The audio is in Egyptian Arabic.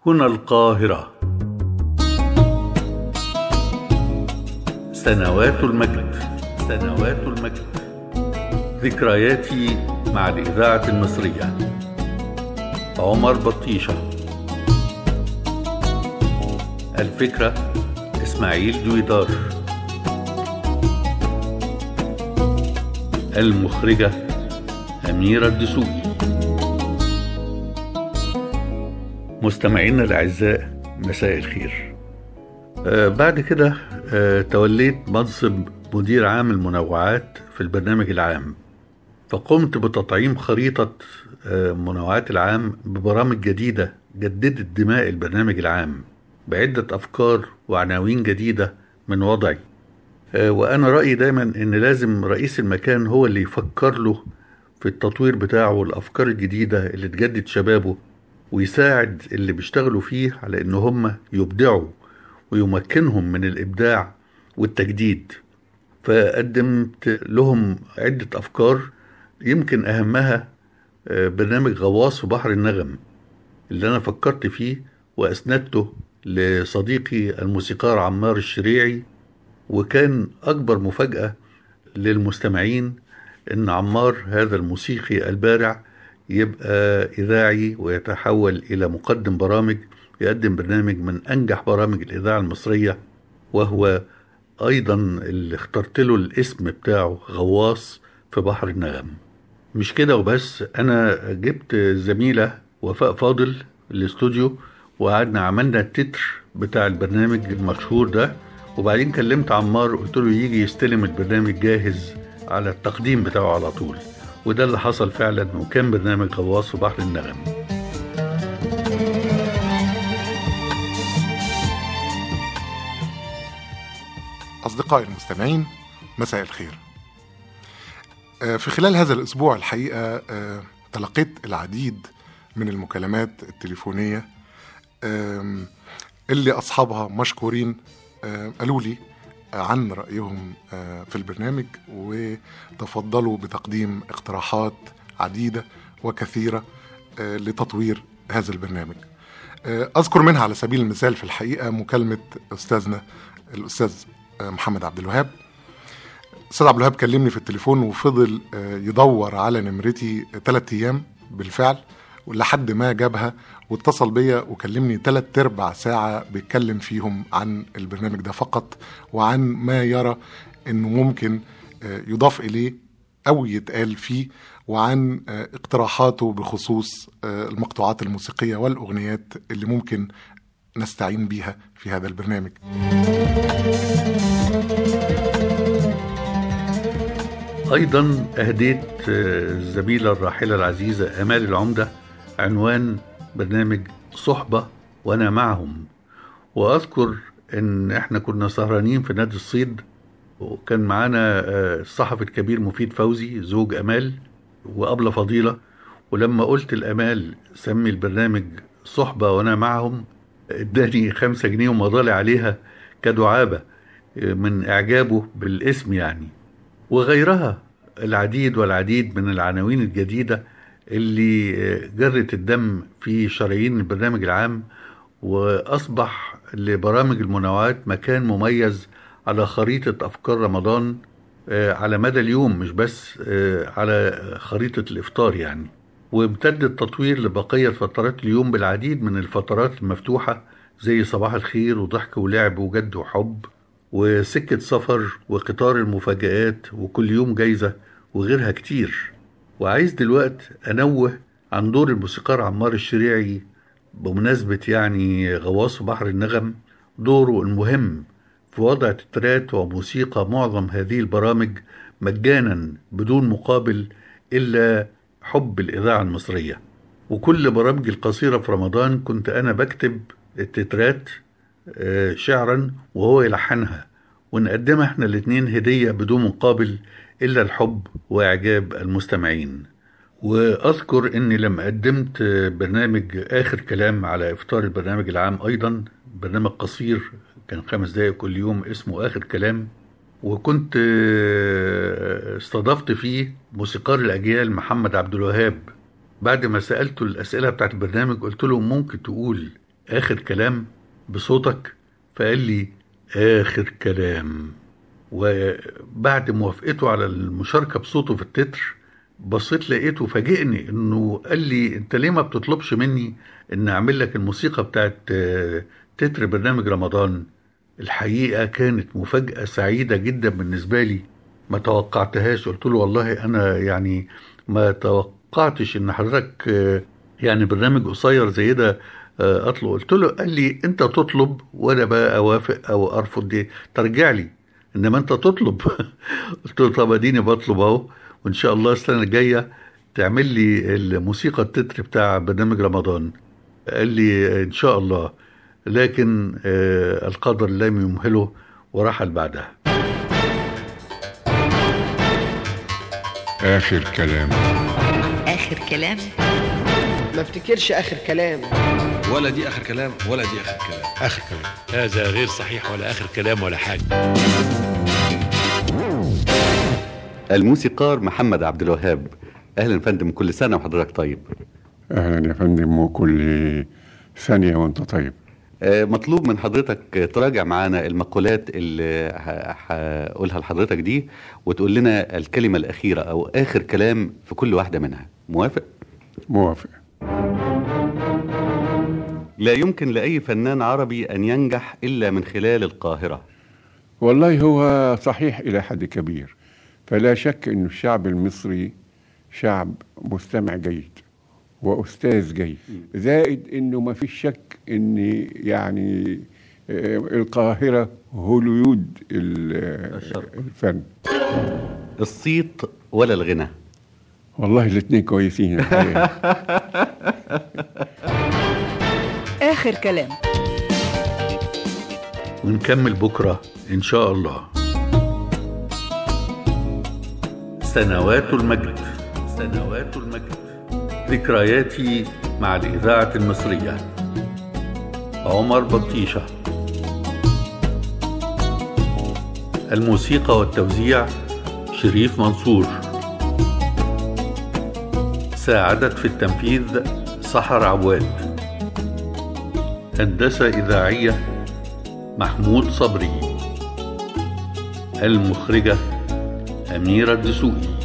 هنا القاهرة سنوات المجد سنوات المجد ذكرياتي مع الإذاعة المصرية عمر بطيشة الفكرة إسماعيل دويدار المخرجة أميرة الدسوقي مستمعينا الأعزاء مساء الخير آه بعد كده آه توليت منصب مدير عام المنوعات في البرنامج العام فقمت بتطعيم خريطة آه منوعات العام ببرامج جديدة جددت دماء البرنامج العام بعدة أفكار وعناوين جديدة من وضعي آه وأنا رأيي دايما إن لازم رئيس المكان هو اللي يفكر له في التطوير بتاعه والأفكار الجديدة اللي تجدد شبابه ويساعد اللي بيشتغلوا فيه على ان هم يبدعوا ويمكنهم من الابداع والتجديد فقدمت لهم عدة افكار يمكن اهمها برنامج غواص في بحر النغم اللي انا فكرت فيه واسندته لصديقي الموسيقار عمار الشريعي وكان اكبر مفاجأة للمستمعين ان عمار هذا الموسيقي البارع يبقى إذاعي ويتحول إلى مقدم برامج يقدم برنامج من أنجح برامج الإذاعة المصرية وهو أيضا اللي اخترت له الاسم بتاعه غواص في بحر النغم مش كده وبس أنا جبت زميلة وفاء فاضل الاستوديو وقعدنا عملنا التتر بتاع البرنامج المشهور ده وبعدين كلمت عمار قلت له يجي يستلم البرنامج جاهز على التقديم بتاعه على طول وده اللي حصل فعلا وكان برنامج غواص في بحر النغم أصدقائي المستمعين مساء الخير في خلال هذا الأسبوع الحقيقة تلقيت العديد من المكالمات التليفونية اللي أصحابها مشكورين قالوا لي عن رأيهم في البرنامج وتفضلوا بتقديم اقتراحات عديدة وكثيرة لتطوير هذا البرنامج أذكر منها على سبيل المثال في الحقيقة مكالمة أستاذنا الأستاذ محمد عبد الوهاب أستاذ عبد الوهاب كلمني في التليفون وفضل يدور على نمرتي ثلاثة أيام بالفعل لحد ما جابها واتصل بيا وكلمني تلات ارباع ساعة بيتكلم فيهم عن البرنامج ده فقط وعن ما يرى انه ممكن يضاف اليه او يتقال فيه وعن اقتراحاته بخصوص المقطوعات الموسيقية والاغنيات اللي ممكن نستعين بيها في هذا البرنامج ايضا اهديت الزميله الراحله العزيزه امال العمده عنوان برنامج صحبة وأنا معهم وأذكر إن إحنا كنا سهرانين في نادي الصيد وكان معانا الصحفي الكبير مفيد فوزي زوج أمال وأبلة فضيلة ولما قلت الأمال سمي البرنامج صحبة وأنا معهم اداني خمسة جنيه ومضالي عليها كدعابة من إعجابه بالاسم يعني وغيرها العديد والعديد من العناوين الجديده اللي جرت الدم في شرايين البرنامج العام واصبح لبرامج المنوعات مكان مميز على خريطه افكار رمضان على مدى اليوم مش بس على خريطه الافطار يعني وامتد التطوير لبقيه فترات اليوم بالعديد من الفترات المفتوحه زي صباح الخير وضحك ولعب وجد وحب وسكه سفر وقطار المفاجآت وكل يوم جايزه وغيرها كتير وعايز دلوقت أنوه عن دور الموسيقار عمار الشريعي بمناسبة يعني غواص بحر النغم دوره المهم في وضع تترات وموسيقى معظم هذه البرامج مجانا بدون مقابل إلا حب الإذاعة المصرية وكل برامجي القصيرة في رمضان كنت أنا بكتب التترات شعرا وهو يلحنها ونقدمها احنا الاتنين هدية بدون مقابل إلا الحب وإعجاب المستمعين وأذكر أني لما قدمت برنامج آخر كلام على إفطار البرنامج العام أيضا برنامج قصير كان خمس دقايق كل يوم اسمه آخر كلام وكنت استضفت فيه موسيقار الأجيال محمد عبد الوهاب بعد ما سألته الأسئلة بتاعت البرنامج قلت له ممكن تقول آخر كلام بصوتك فقال لي آخر كلام وبعد موافقته على المشاركة بصوته في التتر بصيت لقيته فاجئني انه قال لي انت ليه ما بتطلبش مني ان اعمل لك الموسيقى بتاعت آه، تتر برنامج رمضان الحقيقة كانت مفاجأة سعيدة جدا بالنسبة لي ما توقعتهاش قلت له والله انا يعني ما توقعتش ان حضرتك آه، يعني برنامج قصير زي ده آه، اطلب قلت له قال لي انت تطلب وانا بقى اوافق او ارفض دي ترجع لي انما انت تطلب قلت له طب اديني بطلب اهو وان شاء الله السنه الجايه تعمل لي الموسيقى التتر بتاع برنامج رمضان قال لي ان شاء الله لكن آه، القدر لم يمهله ورحل بعدها آخر كلام آخر كلام ما افتكرش اخر كلام ولا دي اخر كلام ولا دي اخر كلام آخر كلام هذا غير صحيح ولا آخر كلام ولا حاجة الموسيقار محمد عبد الوهاب اهلا فندم كل سنه وحضرتك طيب أهلا يا فندم وكل ثانية وأنت طيب آه، مطلوب من حضرتك تراجع معانا المقولات اللي ه- هقولها لحضرتك دي وتقول لنا الكلمه الاخيره او اخر كلام في كل واحده منها موافق موافق لا يمكن لاي فنان عربي ان ينجح الا من خلال القاهره والله هو صحيح إلى حد كبير فلا شك أن الشعب المصري شعب مستمع جيد وأستاذ جيد زائد أنه ما فيش شك أن يعني آه، القاهرة هوليود ال- الفن الصيت ولا الغنى والله الاثنين كويسين الحقيقة. آخر كلام ونكمل بكرة إن شاء الله سنوات المجد سنوات المجد ذكرياتي مع الإذاعة المصرية عمر بطيشة الموسيقى والتوزيع شريف منصور ساعدت في التنفيذ سحر عواد هندسة إذاعية محمود صبري المخرجة أميرة الدسوقي